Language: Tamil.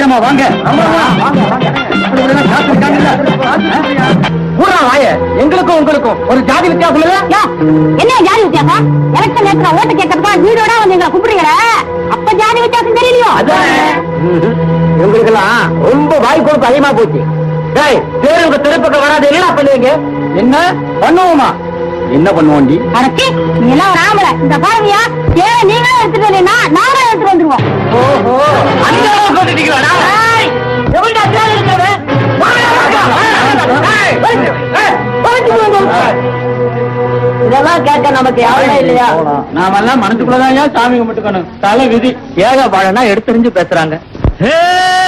வாங்கம்மா வாங்க பூரா வாய எங்களுக்கும் உங்களுக்கும் ஒரு ஜாதி வித்தியாசம் இல்ல யா, என்ன ஜாதி வித்தியாசம் எலெக்ஷன் நேரத்துல ஓட்டு கேட்கறதுக்கா வீடோட வந்து எங்களை கும்பிடுறீங்களே அப்ப ஜாதி வித்தியாசம் தெரியலையோ எங்களுக்கெல்லாம் ரொம்ப வாய் கொடுப்பு அதிகமா போச்சு டேய் பேர் உங்க திருப்பக்கம் வராது என்ன பண்ணுவீங்க என்ன பண்ணுவோமா என்ன பண்ணுவோண்டி அடச்சி நீ எல்லாம் ஒரு ஆம்பளை இந்த பாருங்கயா ஏன் நீங்களும் எடுத்துட்டு வரீங்கன்னா நாங்களும் எடுத்துட்டு வந்துருவோம் ஓஹோ அந்த அளவுக்கு வந்துட்டீங்களா ஏய், எவன்டா பின்னாடி இருக்கிறவன்? வாடா, வாடா, வாடா. ஏய், ஏய், போயிட்டு வாங்க. இதெல்லாம் கேட்க நமக்கு யாரும் இல்லையா நாமெல்லாம் மனசுக்குள்ளதான் சாமி கும்பிட்டுக்கணும் தலை விதி ஏக பாழனா எடுத்தறிஞ்சு பேசுறாங்க